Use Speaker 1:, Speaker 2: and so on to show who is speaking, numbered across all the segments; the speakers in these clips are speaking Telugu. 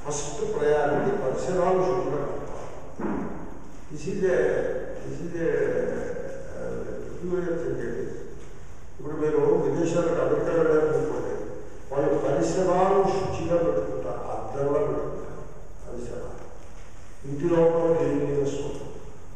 Speaker 1: ఫస్ట్ ప్రయారిటీ పరిసరాలు శుచిగా this is a this is a ఇప్పుడు మీరు విదేశాలకు అమెరికా వెళ్ళాలనుకోండి వాళ్ళు పరిసరాలు శుచిగా పెట్టుకుంటారు అద్దంలో పెట్టుకుంటారు పరిసరాలు ఇంటి లోపల క్లీన్లీనెస్ ఉంటుంది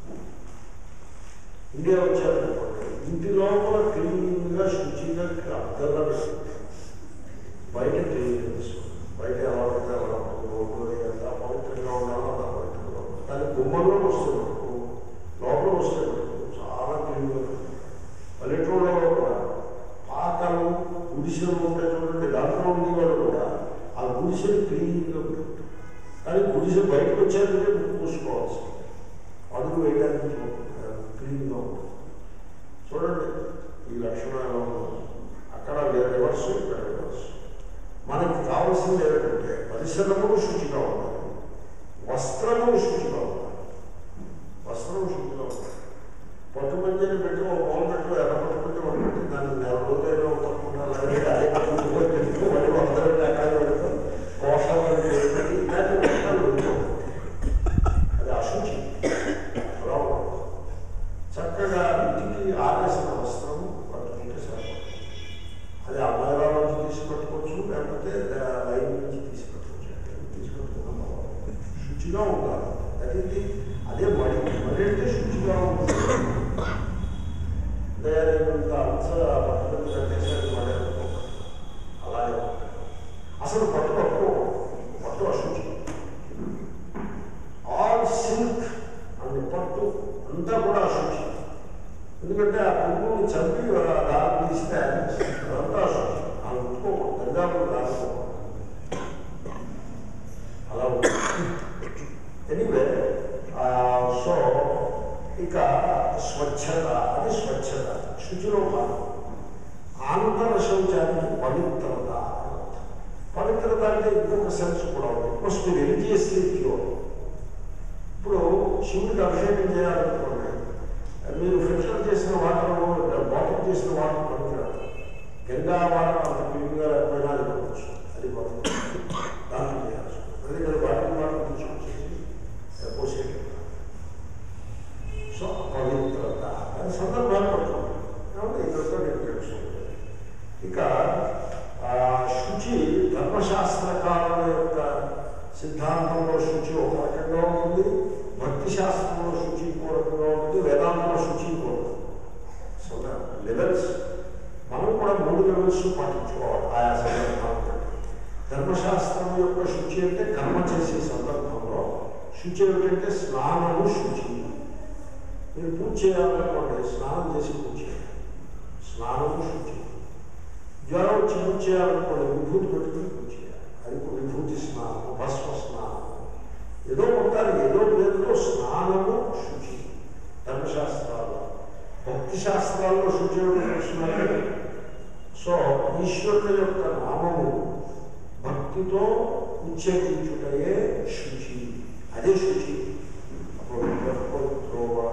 Speaker 1: ఇండియా వచ్చారనుకోండి ఇంటి లోపల క్లీన్గా శుచిగా అద్దంలో పెట్టుకుంటారు బయట క్లీన్లీనెస్ ఉంటుంది బయట ఎలా పడితే అలా ఉంటుంది రోడ్డు ఎంత పవిత్రంగా ఉండాలో అలా పవిత్రంగా ఉంటుంది కానీ గుమ్మలో వస్తే మటుకు లోపల వస్తే మటుకు చాలా క్లీన్గా ఉంటుంది పల్లెటూళ్ళలో కూడా పాకలు గుడిసెలు ఉంటాయి చూడండి దాంట్లో ఉండేవాళ్ళు కూడా ఆ గుడిసెలు క్లీన్గా పెట్టుకుంటారు కానీ గుడిసె బయటకు వచ్చారంటే ముక్కు పూసుకోవాల్సి అడుగు వేయడానికి క్లీన్గా ఉంటుంది చూడండి ఈ లక్షణం ఎలా ఉందో అక్కడ వేరే రివర్స్ ఇక్కడ రివర్స్ మనకి కావాల్సింది ఏంటంటే పరిసరములు శుచిగా ఉండాలి వస్త్రములు శుచిగా ఉండాలి వస్త్రం శుచిగా ఉండాలి పట్టు పంచని పెట్టి ఒక మూల పెట్టి ఎర్ర పట్టు పంచి ఒకటి పెట్టి దాన్ని నెల రోజులైనా తప్పకుండా అలాగే అదే కట్టుకుని పెట్టుకో మళ్ళీ వందల ఎక్కడ పెడతాం కోశాలు పెట్టి ఇలాంటి వస్త్రాలు పెట్టుకోవాలి అది అశుచి అలా ఉండదు. చక్కగా ఇంటికి ఆరేసిన వస్త్రం పట్టుకుంటే సరిపోతుంది అది అమ్మాయిల నుంచి తీసి పెట్టుకోవచ్చు లేకపోతే లైన్ నుంచి తీసి పెట్టుకోవచ్చు తీసి పెట్టుకున్నాం శుచిగా ఉండాలి అది అదే మడి మడి అంటే శుచిగా ఉంటుంది ఇంత అంశ పట్టుకుని కట్టేసేది మడి అనుకోకండి అలాగే ఉంటుంది. అసలు పట్టు పట్టు పట్టు అశుచి ఆల్ సిల్క్ అండ్ పట్టు అంతా కూడా అశుచి ఎందుకంటే ఆ పువ్వుని చంపి దారి తీస్తే అదంతా అశుచి ఆ ఉట్టుకోకూడదు దరిదాపులు దాచుకోకూడదు అలా ఉంటుంది ఎనీవే సో ఇక స్వచ్ఛత అది స్వచ్ఛత శుచిలో భాగం ఆంతర శౌచానికి పవిత్రత అని అర్థం. పవిత్రత అంటే ఇంకొక సెన్స్ కూడా ఉంది మస్ట్ రిలీజియస్లీ ప్యూర్ ఇప్పుడు శివుడికి అభిషేకం చేయాలనుకోండి మీరు ఫిల్టర్ చేసిన వాటర్ బాటిల్ చేసిన వాటర్ పనికిరాదు గంగా వాటర్ అంత క్లీన్గా లేకపోయినా అది పడవచ్చు అది పడుతుంది దాంట్లో చేయాల్సి ఉంటుంది. అందుకని బాటిల్ వాటర్ తీసుకొచ్చేసి పోసేయటం సో పవిత్రత అది సందర్భాన్ని పట్టుకోండి కాబట్టి ఇదంతా నేను తెలుసుకుంటాను ఇక ఆ, శుచి ధర్మశాస్త్రకారుల యొక్క సిద్ధాంతంలో శుచి ఒక రకంగా ఉంటుంది భక్తి శాస్త్రంలో శుచి ఇంకో రకంగా ఉంటుంది వేదాంతంలో శుచి ఇంకో రకంగా. సో లెవెల్స్ మనం కూడా మూడు లెవెల్స్ పాటించుకోవాలి ఆయా సందర్భాలను బట్టి ధర్మశాస్త్రం యొక్క శుచి అంటే కర్మ చేసే సందర్భంలో శుచి ఏమిటంటే స్నానము శుచి మీరు పూజ చేయాలనుకోండి స్నానం చేసి పూజ చేయాలి స్నానము శుచి జ్వరం వచ్చి పూజ చేయాలనుకోండి విభూతి పెట్టుకుని పూజ చేయాలి అది కూడా విభూతి స్నానం భస్మ స్నానం ఏదో ఉంటారు ఏదో పేరుతో స్నానము శుచి ధర్మశాస్త్రాల్లో భక్తి శాస్త్రాల్లో శుచి ఏమిటి తెలుసుకున్నారు సో ఈశ్వరుడు యొక్క నామము భక్తితో ఉచ్చేరించుటయే శుచి అదే శుచి పవిత్రోవా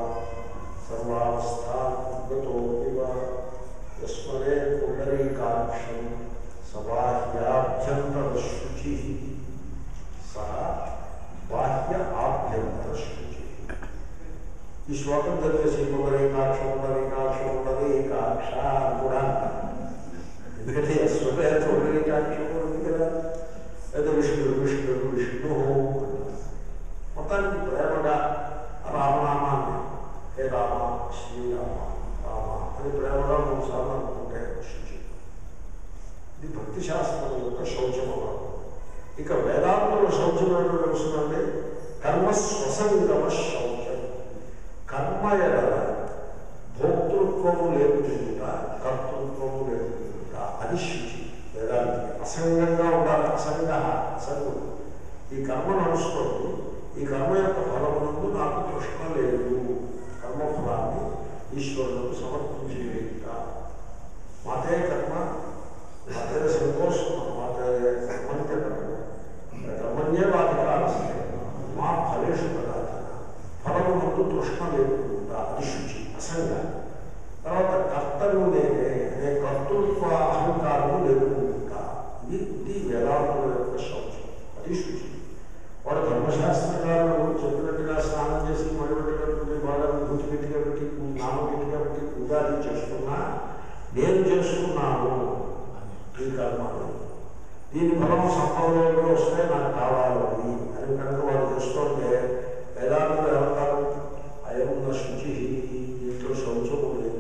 Speaker 1: సర్వావస్థాగతోపివ యస్మరే పుండరీకాక్షం సబాహ్యాభ్యంతర శుచి సహ బాహ్య ఆభ్యంతర శుచి ఈ శ్లోకం చదివేసి పుండరీకాక్ష పుండరీకాక్ష పుండరీకాక్ష అని కూడా అంటారు. ఎందుకంటే యశ్వరే పుండరీకాక్షం ఉంది కదా అయితే విష్ణుడు విష్ణుడు విష్ణు మొత్తానికి ప్రేమగా రామనామాన్ని హే రామ శ్రీరామ రామ అని ప్రేమగా మూడు సార్లు అనుకుంటే శుచి ఇది భక్తి శాస్త్రం యొక్క శౌచం అన్నారు ఇక వేదాంతంలో శౌచం ఏమిటో తెలుసునండి కర్మ స్వసంగమ శౌచం కర్మ ఎడల భోక్తృత్వము లేకుండా కర్తృత్వము లేకుండా అది శుచి వేదాంతి అసంగంగా ఉండాలి అసంగ అసంగుడు ఈ కర్మ నడుస్తుంది ఈ కర్మ యొక్క ఫలమునందు నాకు తృష్ణ లేదు కర్మఫలాన్ని ఈశ్వరులకు సమర్పించేట మాతే కర్మ మాతే సంతోషం మాతే కర్మంతే కర్మణ్యే వాధికారస్తే మా ఫలేషు పదార్థ ఫలమునందు తృష్ణ లేకుండా అది శుచి అసంగ తర్వాత కర్తవ్యం నేనే అనే కర్తృత్వ అహంకారము లేకుండా ఇది ఇది వేదాంతుల యొక్క శౌచం అది శుచి వాడు ధర్మశాస్త్రకారులు చెప్పినట్టుగా స్నానం చేసి మడిపెట్టుకుని బాగా గుర్తు గట్టిగా పెట్టి నామ గట్టిగా పెట్టి పూజాది చేస్తున్నా నేను చేస్తున్నాను ఈ కర్మను దీని ఫలం సంభవంలో వస్తే నాకు కావాలి అని కనుక వాడు చేస్తుంటే వేదాంతులు ఏమంటారు అయమున్న శుచి దీంట్లో శౌచము లేదు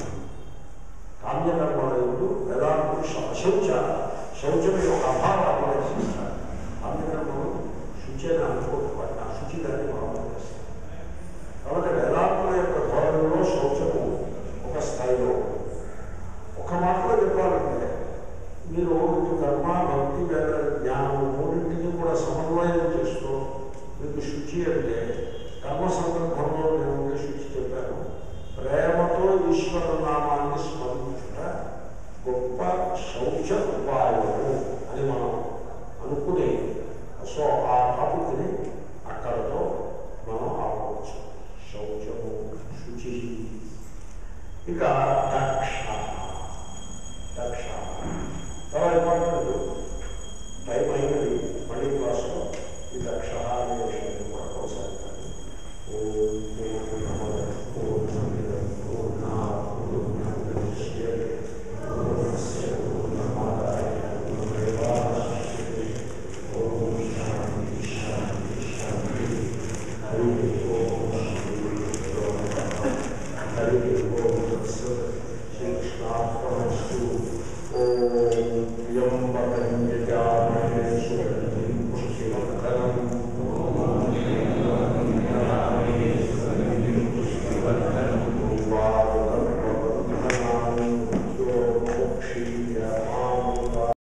Speaker 1: కామ్యకర్మలు వేదాంతులు అశౌచ శౌచం యొక్క అభావాన్ని దర్శిస్తారు కామ్యకర్మలు శుచి అని అనుకోకపోతే ఆ శుచి దాన్ని భావన చేస్తారు కాబట్టి వేదాంతుల యొక్క ధోరణిలో శౌచము ఒక స్థాయిలో ఉంది. ఒక మాటలో చెప్పాలంటే మీరు ఇటు కర్మ భక్తి వేద జ్ఞానం మూడింటిని కూడా సమన్వయం చేస్తూ మీకు శుచి అంటే కర్మ సంబంధ